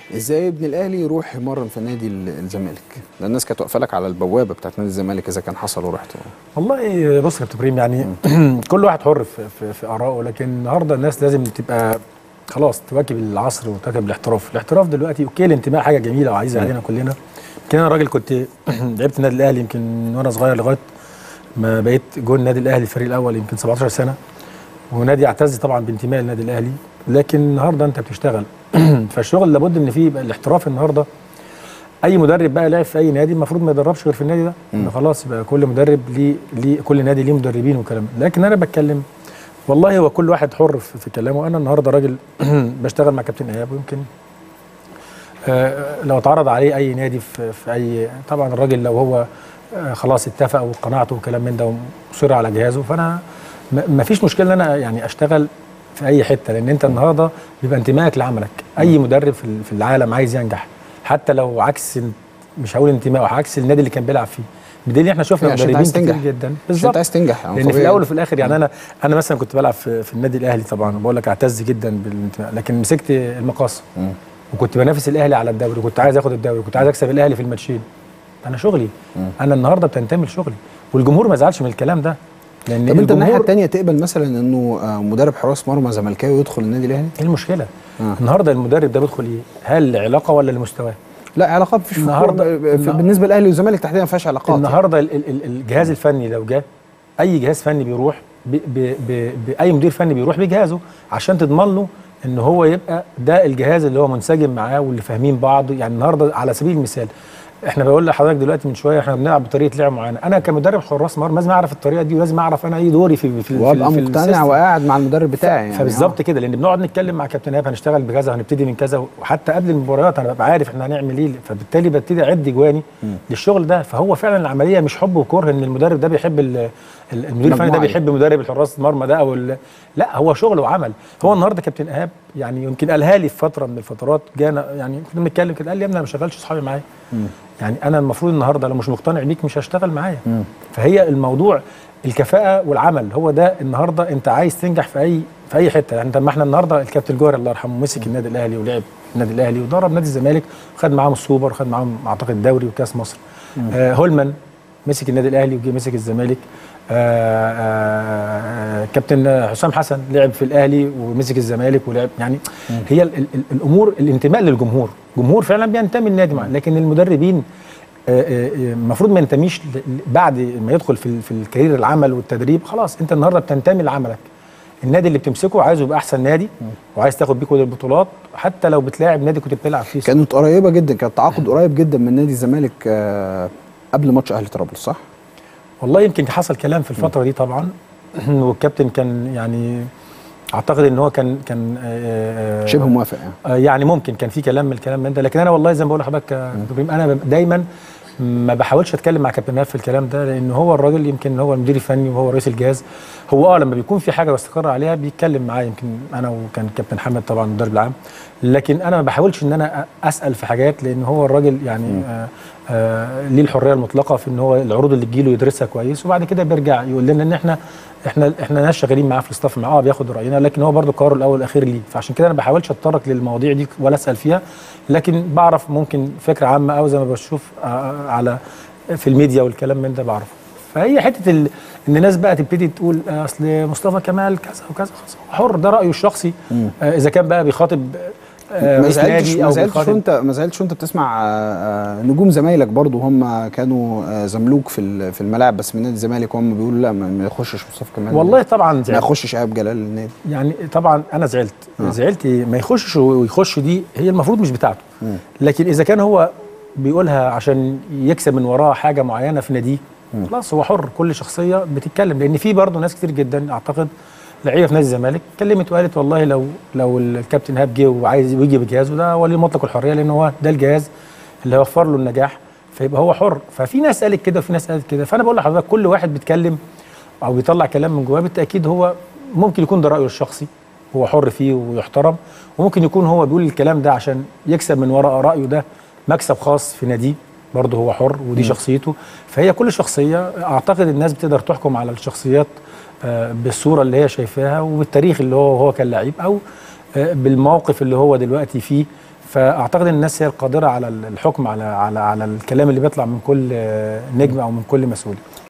ازاي ابن الاهلي يروح يمرن في نادي ال- الزمالك لان الناس كانت واقفه لك على البوابه بتاعت نادي الزمالك اذا كان حصل ورحت والله بص يا كابتن ابراهيم يعني كل واحد حر في, في, في ارائه لكن النهارده الناس لازم تبقى خلاص تواكب العصر وتواكب الاحتراف، الاحتراف دلوقتي اوكي الانتماء حاجه جميله وعزيزه علينا كلنا يمكن انا راجل كنت لعبت النادي الاهلي يمكن من وانا صغير لغايه ما بقيت جول النادي الاهلي الفريق الاول يمكن 17 سنه ونادي يعتز طبعا بانتماء النادي الاهلي لكن النهارده انت بتشتغل فالشغل لابد ان فيه يبقى الاحتراف النهارده اي مدرب بقى لعب في اي نادي المفروض ما يدربش غير في النادي ده إن خلاص يبقى كل مدرب ليه ليه كل نادي ليه مدربين وكلام لكن انا بتكلم والله هو كل واحد حر في, في كلامه انا النهارده راجل بشتغل مع كابتن ايهاب ويمكن آه، لو اتعرض عليه اي نادي في, في اي طبعا الراجل لو هو آه، خلاص اتفق وقناعته وكلام من ده ومصر على جهازه فانا ما فيش مشكله ان انا يعني اشتغل في اي حته لان انت النهارده بيبقى انتمائك لعملك اي مدرب في ال- في العالم عايز ينجح حتى لو عكس مش هقول انتمائه عكس النادي اللي كان بيلعب فيه بدليل احنا شفنا عشان مدربين عايز كتير تنجح. جدا عشان انت عايز تنجح يعني لان في طبيعي. الاول وفي الاخر يعني انا انا مثلا كنت بلعب في, في النادي الاهلي طبعا بقول لك اعتز جدا بالانتماء لكن مسكت المقص مم. وكنت بنافس الاهلي على الدوري وكنت عايز اخد الدوري وكنت عايز اكسب الاهلي في الماتشين انا شغلي انا النهارده بتنتمي لشغلي والجمهور ما زعلش من الكلام ده لان طب انت الناحيه الجمهور الثانيه تقبل مثلا انه آه، مدرب حراس مرمى زملكاوي يدخل النادي الاهلي؟ ايه المشكله آه. النهارده المدرب ده بيدخل ايه هل لعلاقه ولا لمستواه لا علاقات مفيش في النهاردة- الكورة. ب- في- النهاردة- بالنسبه للاهلي والزمالك تحديدا ما فيهاش علاقات النهارده ال- ال- ال- الجهاز الفني لو جه اي جهاز فني بيروح ب ب ب باي مدير فني بيروح بجهازه عشان تضمن له ان هو يبقى ده الجهاز اللي هو منسجم معاه واللي فاهمين بعض يعني النهارده على سبيل المثال احنا بقول لحضرتك دلوقتي من شويه احنا بنلعب بطريقه لعب معينه انا كمدرب حراس مرمى لازم اعرف الطريقه دي ولازم اعرف انا ايه دوري في في وابقى في مقتنع السيستم. وقاعد مع المدرب بتاعي يعني فبالظبط كده لان بنقعد نتكلم مع كابتن ايهاب هنشتغل بكذا وهنبتدي من كذا وحتى قبل المباريات انا ببقى عارف احنا هنعمل ايه فبالتالي ببتدي اعد جواني للشغل ده فهو فعلا العمليه مش حب وكره ان المدرب ده بيحب ال- ال- المدير الفني ده مجموعة. بيحب مدرب الحراس المرمى ده او ال- لا هو شغل وعمل هو النهارده كابتن ايهاب يعني يمكن قالها لي في فتره من الفترات جانا يعني كنا بنتكلم كده قال لي يا ابني انا ما شغلش اصحابي معايا يعني انا المفروض النهارده لو مش مقتنع بيك مش هشتغل معايا فهي الموضوع الكفاءه والعمل هو ده النهارده انت عايز تنجح في اي في اي حته يعني انت ما احنا النهارده الكابتن جوهر الله يرحمه مسك النادي الاهلي ولعب النادي الاهلي ودرب نادي الزمالك وخد معاهم السوبر وخد معاهم اعتقد الدوري وكاس مصر آه هولمان مسك النادي الاهلي وجه مسك الزمالك آه آه كابتن حسام حسن لعب في الاهلي ومسك الزمالك ولعب يعني هي ال ال الامور الانتماء للجمهور جمهور فعلا بينتمي للنادي معاه لكن المدربين آه، آه، آه، المفروض ما ينتميش ل- ل- بعد ما يدخل في ال- في الكارير العمل والتدريب خلاص انت النهارده بتنتمي لعملك النادي اللي بتمسكه عايزه يبقى احسن نادي وعايز تاخد بيه كل البطولات حتى لو بتلاعب نادي كنت بتلعب فيه كانت قريبه جدا كان تعاقد قريب جدا من نادي الزمالك آه، قبل ماتش اهلي طرابلس صح؟ والله يمكن حصل كلام في الفتره دي طبعا والكابتن كان يعني اعتقد ان هو كان كان آه، آه، شبه موافق يعني آه، يعني ممكن كان في كلام من الكلام من ده لكن انا والله زي ما بقول لحضرتك يا كابتن إبراهيم، انا ب- دايما ما بحاولش اتكلم مع كابتن ناف في الكلام ده لان هو الراجل يمكن هو المدير الفني وهو رئيس الجهاز هو اه لما بيكون في حاجه واستقر عليها بيتكلم معايا يمكن انا وكان كابتن حمد طبعا المدرب العام لكن انا ما بحاولش ان انا أ- اسال في حاجات لان هو الراجل يعني آه آه ليه الحريه المطلقه في ان هو العروض اللي تجيله يدرسها كويس وبعد كده بيرجع يقول لنا ان احنا احنا احنا ناس شغالين معاه في الاستاف معاه اه بياخد راينا لكن هو برضه قراره الاول والاخير ليه فعشان كده انا ما بحاولش اتطرق للمواضيع دي ولا اسال فيها لكن بعرف ممكن فكره عامه او زي ما بشوف آه، على في الميديا والكلام من ده بعرفه فهي حته ال... ان الناس بقى تبتدي تقول آه، اصل مصطفى كمال كذا وكذا خلاص هو حر ده رايه الشخصي آه، اذا كان بقى بيخاطب آه، ما رئيس زعلتش نادي ما او زعلتش بيخاطب وانت ما زعلتش وانت بتسمع آه، آه، نجوم زمايلك برضو هم كانوا آه، زملوك في ال- في الملاعب بس من نادي الزمالك وهم بيقولوا لا ما ما يخشش مصطفى كمال والله طبعا ما زعلت يخشش ايهاب جلال النادي يعني طبعا انا زعلت آه. زعلت إيه؟ ما يخشش ويخش دي هي المفروض مش بتاعته لكن اذا كان هو بيقولها عشان يكسب من وراها حاجه معينه في ناديه خلاص هو حر كل شخصيه بتتكلم لان في برضه ناس كتير جدا اعتقد لعيبه في نادي الزمالك كلمت وقالت والله لو لو الكابتن هاب جه وعايز يجي بجهازه ده ولي مطلق الحريه لان هو ده الجهاز اللي هيوفر له النجاح فيبقى هو حر ففي ناس قالت كده وفي ناس قالت كده فانا بقول لحضرتك كل واحد بيتكلم او بيطلع كلام من جواه بالتاكيد هو ممكن يكون ده رايه الشخصي هو حر فيه ويحترم وممكن يكون هو بيقول الكلام ده عشان يكسب من وراء رايه ده مكسب خاص في ناديه برضه هو حر ودي شخصيته فهي كل شخصيه اعتقد الناس بتقدر تحكم على الشخصيات آه، بالصوره اللي هي شايفاها وبالتاريخ اللي هو هو كان لعيب او آه، بالموقف اللي هو دلوقتي فيه فاعتقد ان الناس هي القادره على الحكم على على على الكلام اللي بيطلع من كل آه، نجم او من كل مسؤول